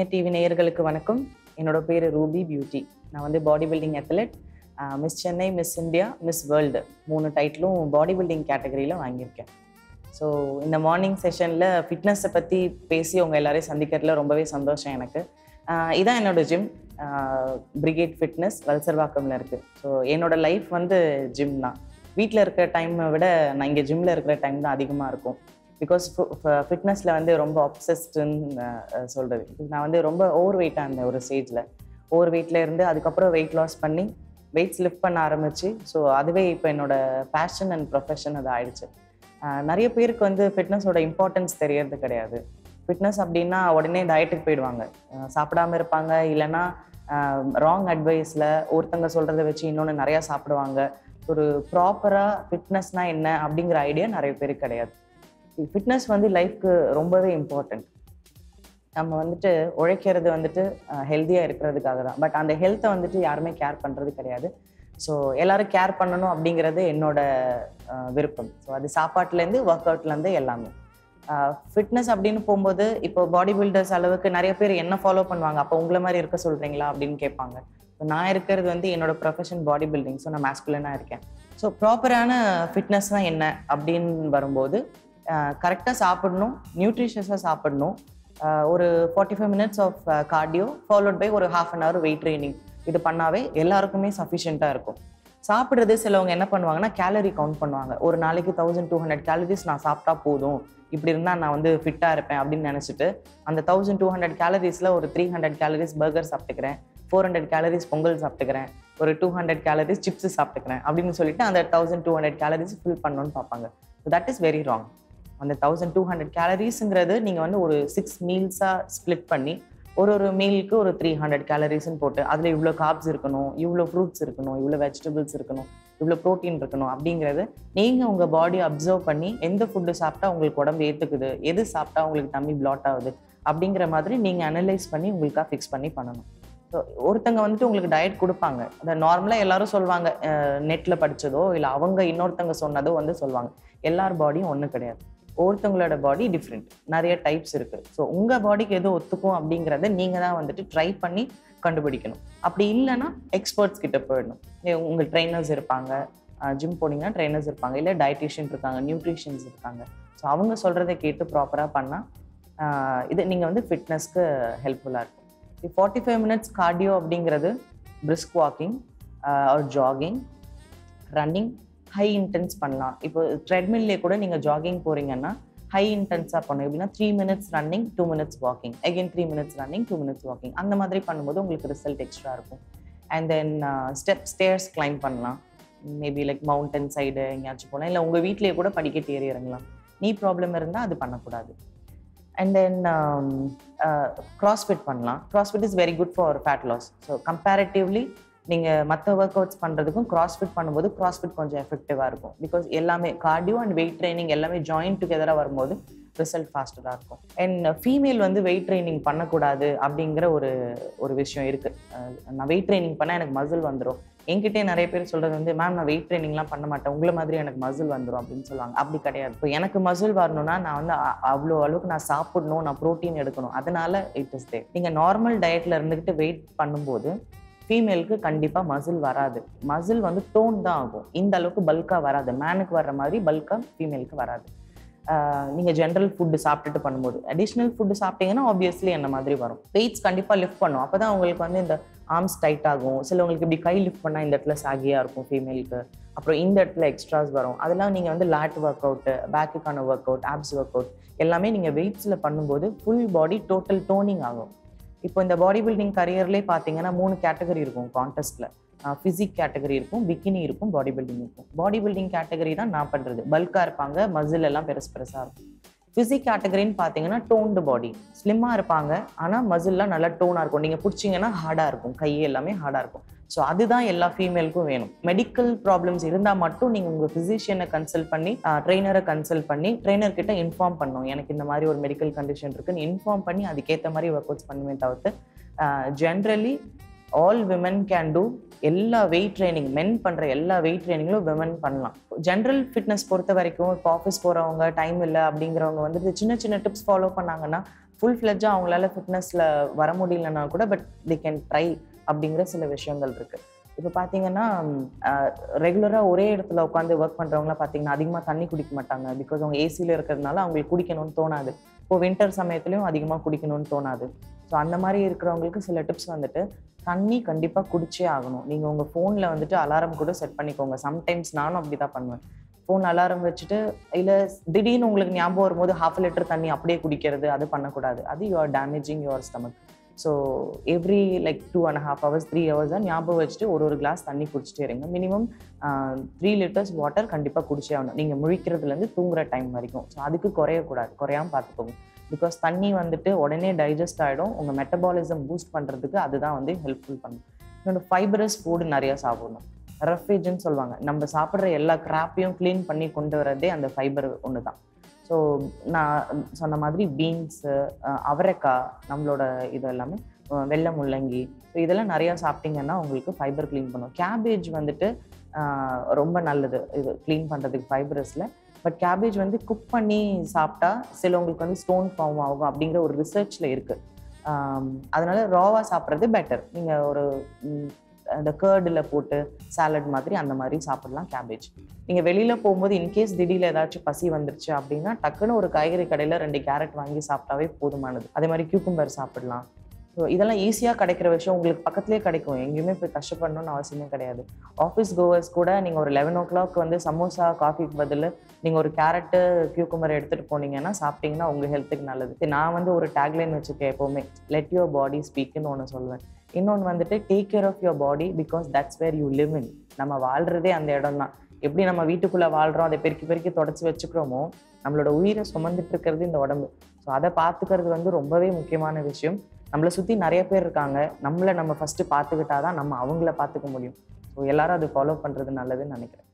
TV நேயர்களுக்கு வணக்கம் என்னோட பேர் ரூபி பியூட்டி நான் வந்து body building athlete miss Chennai miss India miss world மூணு டைட்டிலும் பாடி பில்டிங் கேட்டகரியில் வாங்கியிருக்கேன் ஸோ இந்த மார்னிங் செஷனில் ஃபிட்னஸை பற்றி பேசி உங்கள் எல்லாரையும் சந்திக்கிறதுல ரொம்பவே சந்தோஷம் எனக்கு ஆஹ் இதான் என்னோட ஜிம் பிரிகேட் ஃபிட்னஸ் வல்சர்வாக்கமில் இருக்குது ஸோ என்னோட லைஃப் வந்து ஜிம் தான் வீட்டில் இருக்கிற டைமை விட நான் இங்கே ஜிம்மில் இருக்கிற டைம் தான் அதிகமாக இருக்கும் பிகாஸ் ஃபிட்னஸில் வந்து ரொம்ப அப்சஸ்டுன்னு சொல்கிறது நான் வந்து ரொம்ப ஓவர் வெயிட்டாக இருந்தேன் ஒரு ஸ்டேஜில் ஓவர் வெயிட்டில் இருந்து அதுக்கப்புறம் வெயிட் லாஸ் பண்ணி வெயிட்ஸ் லிஃப்ட் பண்ண ஆரம்பிச்சு ஸோ அதுவே இப்போ என்னோட பேஷன் அண்ட் ப்ரொஃபஷன் அது ஆயிடுச்சு ஆஹ் நிறைய பேருக்கு வந்து ஃபிட்னஸோட இம்பார்ட்டன்ஸ் தெரியறது கிடையாது ஃபிட்னஸ் அப்படின்னா உடனே டயட்டுக்கு போயிடுவாங்க ஆஹ் சாப்பிடாம இருப்பாங்க இல்லைன்னா ராங் அட்வைஸில் ஒருத்தங்க சொல்கிறத வச்சு இன்னொன்று நிறையா சாப்பிடுவாங்க ஒரு ப்ராப்பராக ஃபிட்னஸ்னால் என்ன அப்படிங்கிற ஐடியா நிறைய பேருக்கு கிடையாது ஃபிட்னஸ் வந்து லைஃப்க்கு ரொம்பவே இம்பார்ட்டண்ட் நம்ம வந்துட்டு உழைக்கிறது வந்துட்டு ஹெல்த்தியாக இருக்கிறதுக்காக தான் பட் அந்த ஹெல்த்தை வந்துட்டு யாருமே கேர் பண்ணுறது கிடையாது ஸோ எல்லாரும் கேர் பண்ணணும் அப்படிங்கிறது என்னோட அஹ், விருப்பம் ஸோ அது சாப்பாட்டுலேருந்து ஒர்க் அவுட்லேருந்து எல்லாமே ஃபிட்னஸ் அப்படின்னு போகும்போது இப்போ பாடி பில்டர்ஸ் அளவுக்கு நிறைய பேர் என்ன ஃபாலோ பண்ணுவாங்க அப்போ உங்களை மாதிரி இருக்க சொல்கிறீங்களா அப்படின்னு கேட்பாங்க இப்போ நான் இருக்கிறது வந்து என்னோட ப்ரொஃபஷன் பாடி பில்டிங் ஸோ நான் மேஸ்குலனாக இருக்கேன் ஸோ ப்ராப்பரான ஃபிட்னஸ்னால் என்ன அப்படின்னு வரும்போது கரெக்டாக சாப்பிடணும் நியூட்ரிஷியஸாக சாப்பிடணும் ஆஹ் ஒரு forty five minutes of cardio followed by ஒரு half an hour weight training இது பண்ணாவே எல்லாருக்குமே சஃபிஷியண்ட்டாக இருக்கும் சாப்பிட்றது சிலவங்க என்ன பண்ணுவாங்கன்னா கேலரி கவுண்ட் பண்ணுவாங்க ஒரு நாளைக்கு தௌசண்ட் டூ ஹண்ட்ரட் கேலரிஸ் நான் சாப்பிட்டா போதும் இப்படி இருந்தால் நான் வந்து ஃபிட்டாக இருப்பேன் அப்படின்னு நினச்சிட்டு அந்த தௌசண்ட் டூ ஹண்ட்ரட் கேலரிஸில் ஒரு த்ரீ ஹண்ட்ரட் கேலரிஸ் பர்கர் சாப்பிட்டுக்கிறேன் ஃபோர் ஹண்ட்ரட் கேலரிஸ் பொங்கல் சாப்பிட்டுக்கிறேன் ஒரு டூ ஹண்ட்ரட் கேலரிஸ் சிப்ஸ் சாப்பிட்டுக்கிறேன் அப்படின்னு சொல்லிட்டு அந்த thousand two hundred calories fill பண்ணணும்னு பார்ப்பாங்க so that is very wrong அந்த தௌசண்ட் டூ ஹண்ட்ரட் கேலரிஸுங்கிறது நீங்கள் வந்து ஒரு சிக்ஸ் மீல்ஸாக ஸ்ப்ளிட் பண்ணி ஒரு ஒரு மீலுக்கு ஒரு த்ரீ ஹண்ட்ரட் கேலரிஸ்ன்னு போட்டு அதில் இவ்வளோ காப்ஸ் இருக்கணும் இவ்வளோ ஃப்ரூட்ஸ் இருக்கணும் இவ்வளோ வெஜிடபிள்ஸ் இருக்கணும் இவ்வளோ ப்ரோட்டீன் இருக்கணும் அப்படிங்கிறது நீங்கள் உங்கள் பாடி அப்சர்வ் பண்ணி எந்த ஃபுட்டு சாப்பிட்டா உங்களுக்கு உடம்பு ஏற்றுக்குது எது சாப்பிட்டா உங்களுக்கு டம்மி பிளாட் ஆகுது அப்படிங்கிற மாதிரி நீங்கள் அனலைஸ் பண்ணி உங்களுக்காக ஃபிக்ஸ் பண்ணி பண்ணணும் ஸோ ஒருத்தங்க வந்துட்டு உங்களுக்கு டயட் கொடுப்பாங்க அதை நார்மலாக எல்லாரும் சொல்லுவாங்க நெட்டில் படித்ததோ இல்லை அவங்க இன்னொருத்தங்க சொன்னதோ வந்து சொல்லுவாங்க எல்லார் பாடியும் ஒன்றும் கிடையாது ஒவ்வொருத்தவங்களோட பாடி டிஃப்ரெண்ட் நிறைய டைப்ஸ் இருக்குது ஸோ உங்கள் பாடிக்கு எது ஒத்துக்கும் அப்படிங்கிறத நீங்கள் தான் வந்துட்டு ட்ரை பண்ணி கண்டுபிடிக்கணும் அப்படி இல்லைன்னா எக்ஸ்பர்ட்ஸ் கிட்ட போயிடணும் ஏ- உங்க ட்ரைனர்ஸ் இருப்பாங்க ஜிம் போனீங்கன்னா ட்ரைனர்ஸ் இருப்பாங்க இல்லை டயட்டிஷியன் இருக்காங்க நியூட்ரிஷியன்ஸ் இருக்காங்க ஸோ அவங்க சொல்கிறத கேட்டு ப்ராப்பராக பண்ணால் இது நீங்கள் வந்து ஃபிட்னஸ்க்கு ஹெல்ப்ஃபுல்லாக இருக்கும் ஃபார்ட்டி ஃபைவ் மினிட்ஸ் கார்டியோ அப்படிங்கிறது பிரிஸ்க் வாக்கிங் ஒரு ஜாகிங் ரன்னிங் ஹை இன்டென்ஸ் பண்ணலாம் இப்போ ட்ரெட்மில்லே கூட நீங்கள் ஜாகிங் போகிறீங்கன்னா ஹை இன்டென்ஸாக பண்ணும் எப்படின்னா three minutes running two minutes walking again three minutes running two minutes walking அந்த மாதிரி பண்ணும்போது உங்களுக்கு ரிசல்ட் எக்ஸ்ட்ரா இருக்கும் and then step stairs climb பண்ணலாம் மேபி லைக் மவுண்டன் சைடு எங்கேயாச்சும் போகலாம் இல்லை உங்கள் வீட்லேயே கூட படிக்கட்டு ஏறி இறங்கலாம் நீ ப்ராப்ளம் இருந்தால் அது பண்ணக்கூடாது அண்ட் தென் க்ராஸ்ஃபிட் பண்ணலாம் crossfit is very good for fat loss so comparatively நீங்கள் மற்ற ஒர்க் அவுட்ஸ் பண்ணுறதுக்கும் க்ராஸ்ஃபிட் பண்ணும்போது க்ராஸ்ஃபிட் கொஞ்சம் எஃபெக்டிவாக இருக்கும் பிகாஸ் எல்லாமே கார்டியோ அண்ட் வெயிட் ட்ரைனிங் எல்லாமே ஜாயின் டுகெதராக வரும்போது ரிசல்ட் ஃபாஸ்டராக இருக்கும் அண்ட் ஃபீமேல் வந்து வெயிட் ட்ரைனிங் பண்ணக்கூடாது அப்படிங்கிற ஒரு ஒரு விஷயம் இருக்குது நான் வெயிட் ட்ரைனிங் பண்ணால் எனக்கு மசில் வந்துடும் என்கிட்டே நிறைய பேர் சொல்கிறது வந்து மேம் நான் வெயிட் ட்ரைனிங்லாம் பண்ண மாட்டேன் உங்களை மாதிரி எனக்கு மசில் வந்துடும் அப்படின்னு சொல்லுவாங்க அப்படி கிடையாது இப்போ எனக்கு மசில் வரணும்னா நான் வந்து அ- அவ்வளோ அளவுக்கு நான் சாப்பிடணும் நான் ப்ரோட்டீன் எடுக்கணும் அதனால இட் இஸ் தே நீங்கள் நார்மல் டயட்டில் இருந்துக்கிட்டு வெயிட் பண்ணும்போது ஃபீமேலுக்கு கண்டிப்பாக மசில் வராது மசில் வந்து டோன் தான் ஆகும் இந்த அளவுக்கு பல்காக வராது மேனுக்கு வர்ற மாதிரி பல்காக ஃபீமேலுக்கு வராது நீங்கள் ஜென்ரல் ஃபுட்டு சாப்பிட்டுட்டு பண்ணும்போது அடிஷ்னல் ஃபுட்டு சாப்பிட்டீங்கன்னா ஆப்வியஸ்லி என்ன மாதிரி வரும் வெயிட்ஸ் கண்டிப்பாக லிஃப்ட் பண்ணும் அப்போ தான் உங்களுக்கு வந்து இந்த ஆர்ம்ஸ் டைட் ஆகும் சிலவங்களுக்கு இப்படி கை லிஃப்ட் பண்ணால் இந்த இடத்துல சாகியாக இருக்கும் ஃபீமேலுக்கு அப்புறம் இந்த இடத்துல எக்ஸ்ட்ராஸ் வரும் அதெல்லாம் நீங்கள் வந்து லேட் ஒர்க் அவுட்டு பேக்குக்கான workout abs workout எல்லாமே நீங்கள் வெயிட்ஸில் பண்ணும்போது ஃபுல் பாடி டோட்டல் டோனிங் ஆகும் இப்போ இந்த பாடி பில்டிங் கரியர்லேயே பார்த்தீங்கன்னா மூணு கேட்டகரி இருக்கும் கான்டெஸ்ட்டில் ஃபிசிக் கேட்டகரி இருக்கும் பிகினி இருக்கும் பாடி பில்டிங் இருக்கும் பாடி பில்டிங் கேட்டகரி தான் நான் பண்ணுறது பல்காக இருப்பாங்க மசில் எல்லாம் பெருசு பெருசாக இருக்கும் ஃபிசிக் கேட்டகரின்னு பார்த்தீங்கன்னா டோன்டு பாடி ஸ்லிம்மாக இருப்பாங்க ஆனால் மசில்லாம் நல்லா டோனாக இருக்கும் நீங்கள் பிடிச்சிங்கன்னா ஹார்டாக இருக்கும் கை எல்லாமே ஹார்டாக இருக்கும் ஸோ அதுதான் எல்லா ஃபீமேலுக்கும் வேணும் மெடிக்கல் ப்ராப்ளம்ஸ் இருந்தால் மட்டும் நீங்கள் உங்கள் ஃபிசிஷியனை கன்சல்ட் பண்ணி ட்ரெயினரை கன்சல்ட் பண்ணி ட்ரெயினர் கிட்ட இன்ஃபார்ம் பண்ணணும் எனக்கு இந்த மாதிரி ஒரு மெடிக்கல் கண்டிஷன் இருக்குன்னு இன்ஃபார்ம் பண்ணி அதுக்கேற்ற மாதிரி ஒர்க் அவுட்ஸ் பண்ணுவேன் தவிர்த்து generally all women can do எல்லா வெயிட் ட்ரைனிங் மென் பண்ணுற எல்லா வெயிட் ட்ரைனிங்களும் விமன் பண்ணலாம் ஜென்ரல் ஃபிட்னஸ் பொறுத்த வரைக்கும் இப்போ ஆஃபீஸ் போகிறவங்க டைம் இல்லை அப்படிங்கிறவங்க வந்துட்டு சின்ன சின்ன டிப்ஸ் ஃபாலோ பண்ணாங்கன்னா ஃபுல் ஃப்ளெஜ்ஜாக அவங்களால ஃபிட்னஸில் வர முடியலன்னா கூட பட் தி கேன் ட்ரை அப்படிங்கிற சில விஷயங்கள் இருக்குது இப்போ பார்த்தீங்கன்னா ரெகுலராக ஒரே இடத்துல உட்காந்து ஒர்க் பண்ணுறவங்களாம் பார்த்தீங்கன்னா அதிகமாக தண்ணி குடிக்க மாட்டாங்க பிகாஸ் அவங்க ஏசியில் இருக்கிறதுனால அவங்களுக்கு குடிக்கணும்னு தோணாது இப்போ வின்டர் சமயத்துலையும் அதிகமாக குடிக்கணும்னு தோணாது ஸோ அந்த மாதிரி இருக்கிறவங்களுக்கு சில டிப்ஸ் வந்துட்டு தண்ணி கண்டிப்பாக குடிச்சே ஆகணும் நீங்கள் உங்கள் ஃபோனில் வந்துட்டு அலாரம் கூட செட் பண்ணிக்கோங்க சம்டைம்ஸ் நானும் அப்படி தான் பண்ணுவேன் ஃபோன் அலாரம் வச்சுட்டு இல்லை திடீர்னு உங்களுக்கு ஞாபகம் வரும்போது ஹாஃப் லிட்டர் தண்ணி அப்படியே குடிக்கிறது அது பண்ணக்கூடாது அது you are damaging your stomach so every like two and half hours three hours தான் ஞாபகம் வச்சுட்டு ஒரு ஒரு கிளாஸ் தண்ணி குடிச்சிட்டே இருங்க மினிமம் த்ரீ லிட்டர்ஸ் வாட்டர் கண்டிப்பாக குடிச்சே ஆகணும் நீங்கள் முழிக்கிறதுலேருந்து தூங்குற டைம் வரைக்கும் ஸோ அதுக்கு குறையக்கூடாது குறையாம பார்த்துக்கோங்க பிகாஸ் தண்ணி வந்துட்டு உடனே டைஜஸ்ட் ஆகிடும் உங்கள் மெட்டபாலிசம் பூஸ்ட் பண்ணுறதுக்கு அதுதான் வந்து ஹெல்ப்ஃபுல் பண்ணும் இன்னொன்று ஃபைபரஸ் ஃபுட் நிறையா சாப்பிடணும் ரஃபேஜ்னு சொல்லுவாங்க நம்ம சாப்பிட்ற எல்லா கிராப்பையும் க்ளீன் பண்ணி கொண்டு வரதே அந்த ஃபைபர் ஒன்று தான் ஸோ நான் சொன்ன மாதிரி பீன்ஸு அவரைக்காய் நம்மளோட இது எல்லாமே அஹ் வெள்ளை முள்ளங்கி ஸோ இதெல்லாம் நிறையா சாப்பிட்டீங்கன்னா உங்களுக்கு ஃபைபர் க்ளீன் பண்ணும் கேபேஜ் வந்துட்டு ஆஹ் ரொம்ப நல்லது இது க்ளீன் பண்ணுறதுக்கு ஃபைபரஸில் பட் கேபேஜ் வந்து குக் பண்ணி சாப்பிட்டா சிலவங்களுக்கு வந்து ஸ்டோன் ஃபார்ம் ஆகும் அப்படிங்கிற ஒரு ரிசர்ச்சில் இருக்குது அதனால ராவாக சாப்பிட்றது பெட்டர் நீங்கள் ஒரு ம், அந்த கேர்டில் போட்டு சாலட் மாதிரி அந்த மாதிரி சாப்பிடலாம் கேபேஜ் நீங்கள் வெளியில் போகும்போது இன்கேஸ் திடீர்னு ஏதாச்சும் பசி வந்துருச்சு அப்படின்னா டக்குன்னு ஒரு காய்கறி கடையில் ரெண்டு கேரட் வாங்கி சாப்பிட்டாவே போதுமானது அதே மாதிரி கியூக்கும்பர் சாப்பிடலாம் ஸோ இதெல்லாம் ஈஸியாக கிடைக்கிற விஷயம் உங்களுக்கு பக்கத்துலேயே கிடைக்கும் எங்கேயுமே போய் கஷ்டப்படணும்னு அவசியமே கிடையாது ஆஃபீஸ் கோவர்ஸ் கூட நீங்கள் ஒரு லெவன் ஓ கிளாக் வந்து சமோசா காஃபிக்கு பதில் நீங்கள் ஒரு கேரட்டு கியூக்கும்பர் எடுத்துகிட்டு போனீங்கன்னா சாப்பிட்டீங்கன்னா உங்கள் ஹெல்த்துக்கு நல்லது சரி, நான் வந்து ஒரு டேக்லைன் வச்சுருக்கேன் எப்போவுமே லெட் யுவர் பாடி ஸ்பீக்குன்னு ஒன்று சொல்லுவேன் இன்னொன்று வந்துட்டு take care of your body because that's where you live in நம்ம வாழ்கிறதே அந்த இடம் தான் எப்படி நம்ம வீட்டுக்குள்ளே வாழ்கிறோம் அதை பெருக்கி பெருக்கி தொடச்சி வச்சுக்கிறோமோ நம்மளோட உயிரை சுமந்துட்டு இருக்கிறது இந்த உடம்பு ஸோ அதை பார்த்துக்கிறது வந்து ரொம்பவே முக்கியமான விஷயம் நம்மளை சுற்றி நிறைய பேர் இருக்காங்க நம்மளை நம்ம ஃபஸ்ட்டு பார்த்துக்கிட்டா தான் நம்ம அவங்கள பார்த்துக்க முடியும் ஸோ எல்லாரும் அது ஃபாலோ பண்ணுறது நல்லதுன்னு நினைக்கிறேன்